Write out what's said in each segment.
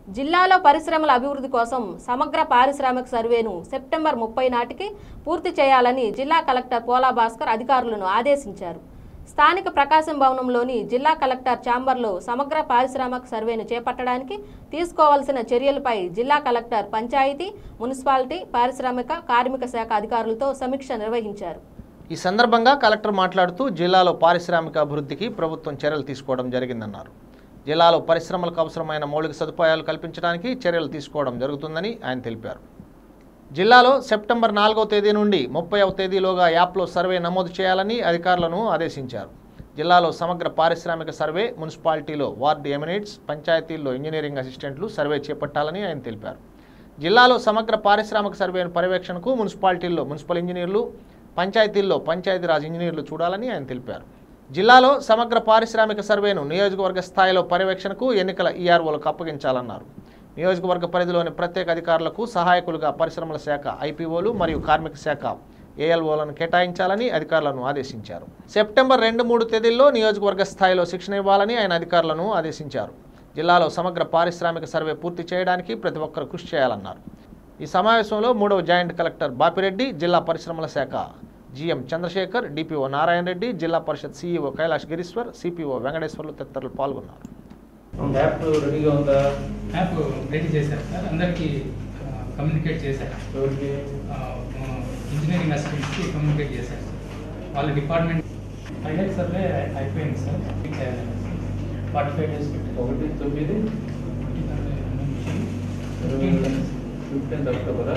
జిల్లాలో పరిశ్రమల అభివృద్ధి కోసం సమగ్ర పారిశ్రామిక సర్వేను సెప్టెంబర్ ముప్పై నాటికి పూర్తి చేయాలని జిల్లా కలెక్టర్ పోలా భాస్కర్ అధికారులను ఆదేశించారు స్థానిక ప్రకాశం భవనంలోని జిల్లా కలెక్టర్ ఛాంబర్లో సమగ్ర పారిశ్రామిక సర్వేను చేపట్టడానికి తీసుకోవాల్సిన చర్యలపై జిల్లా కలెక్టర్ పంచాయతీ మున్సిపాలిటీ పారిశ్రామిక కార్మిక శాఖ అధికారులతో సమీక్ష నిర్వహించారు ఈ సందర్భంగా కలెక్టర్ మాట్లాడుతూ జిల్లాలో పారిశ్రామిక అభివృద్ధికి ప్రభుత్వం చర్యలు తీసుకోవడం జరిగిందన్నారు జిల్లాలో పరిశ్రమలకు అవసరమైన మౌలిక సదుపాయాలు కల్పించడానికి చర్యలు తీసుకోవడం జరుగుతుందని ఆయన తెలిపారు జిల్లాలో సెప్టెంబర్ నాలుగవ తేదీ నుండి ముప్పైవ తేదీలోగా యాప్లో సర్వే నమోదు చేయాలని అధికారులను ఆదేశించారు జిల్లాలో సమగ్ర పారిశ్రామిక సర్వే మున్సిపాలిటీలో వార్డు ఎమినేట్స్ పంచాయతీల్లో ఇంజనీరింగ్ అసిస్టెంట్లు సర్వే చేపట్టాలని ఆయన తెలిపారు జిల్లాలో సమగ్ర పారిశ్రామిక సర్వేను పర్యవేక్షణకు మున్సిపాలిటీల్లో మున్సిపల్ ఇంజనీర్లు పంచాయతీల్లో పంచాయతీరాజ్ ఇంజనీర్లు చూడాలని ఆయన తెలిపారు జిల్లాలో సమగ్ర పారిశ్రామిక సర్వేను నియోజకవర్గ స్థాయిలో పర్యవేక్షణకు ఎన్నికల ఈఆర్ఓలకు అప్పగించాలన్నారు నియోజకవర్గ పరిధిలోని ప్రత్యేక అధికారులకు సహాయకులుగా పరిశ్రమల శాఖ ఐపీఓలు మరియు కార్మిక శాఖ ఏఎల్ఓలను కేటాయించాలని అధికారులను ఆదేశించారు సెప్టెంబర్ రెండు మూడు తేదీల్లో నియోజకవర్గ స్థాయిలో శిక్షణ ఇవ్వాలని ఆయన అధికారులను ఆదేశించారు జిల్లాలో సమగ్ర పారిశ్రామిక సర్వే పూర్తి చేయడానికి ప్రతి ఒక్కరు కృషి చేయాలన్నారు ఈ సమావేశంలో మూడవ జాయింట్ కలెక్టర్ బాపిరెడ్డి జిల్లా పరిశ్రమల శాఖ GM Chandrasekhar DPO Narayana Reddy Zilla Parishad CEO Kailash Gireeshwar CPO Venkateswarlu తదితరులు పాల్గొన్నారు యాప్ రెడీగా ఉందా యాప్ రెడీ చేశారు సార్ అందరికీ కమ్యూనికేట్ చేశారు ఎవరికి ఇంజనీరింగ్ అసిస్టెంట్స్కి కమ్యూనికేట్ చేశారు సార్ వాళ్ళ డిపార్ట్మెంట్ పైలట్ సర్వే అయిపోయింది సార్ ఫార్టీ ఫైవ్ డేస్ ఒకటి తొమ్మిది ఫిఫ్టీన్త్ అక్టోబరా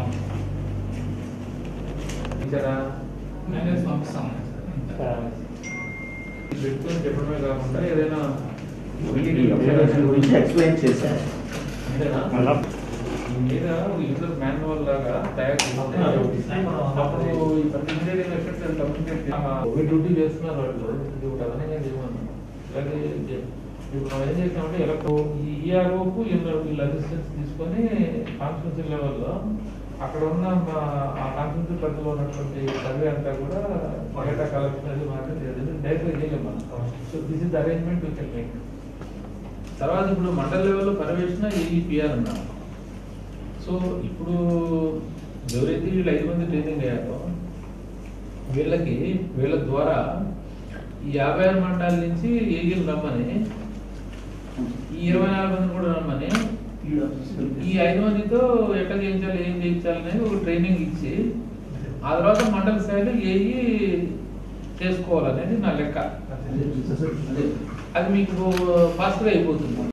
ఇచ్చారా మేనేజ్ పంపిస్తాం సార్ పెట్టుకొని చెప్పడమే కాకుండా ఏదైనా గురించి ఎక్స్ప్లెయిన్ చేశారు అంతేనా ఈ మీద యూజర్ మాన్యువల్ లాగా తయారు చేస్తే అప్పుడు ఈ ప్రతి engineering effects communicate COVID duty చేస్తున్నారు వాళ్ళు ఇది ఒకటి అదనంగా చేయమన్నాం అలాగే చే- ఇప్పుడు మనం ఏం చేసామంటే ఎలక్ట్రో ఈ ఈఆర్ఓకు వీళ్ళు వీళ్ళ అసిస్టెన్స్ తీసుకొని కాన్స్టిట్యూన్సీ లెవెల్లో అక్కడ ఉన్న మా- ఆ కాన్స్టిట్యూన్సీ పరిధిలో ఉన్నటువంటి సర్వే అంతా కూడా డేటా కలెక్షన్ అది మాత్రం డైరెక్ట్గా చేయలేము మనం so this is arrangement we can make తర్వాత ఇప్పుడు మండల లెవెల్లో పర్యవేక్షణ ఏఈపిఆర్ అన్నాం సో ఇప్పుడు ఎవరైతే వీళ్ళు ఐదు మంది ట్రైనింగ్ అయ్యారో వీళ్ళకి వీళ్ళ ద్వారా ఈ యాభై ఆరు మండలాల నుంచి ఏఈలు రమ్మని ఈ ఇరవై నాలుగు మంది కూడా రమ్మని ఈ ఐదు మందితో ఎట్లా చేయించాలి ఏం చేయించాలి అనేది ఒక ట్రైనింగ్ ఇచ్చి ఆ తర్వాత మండల స్థాయిలో ఏఈ చేసుకోవాలనేది నా లెక్క అది మీకు ఫాస్ట్గా అయిపోతుంది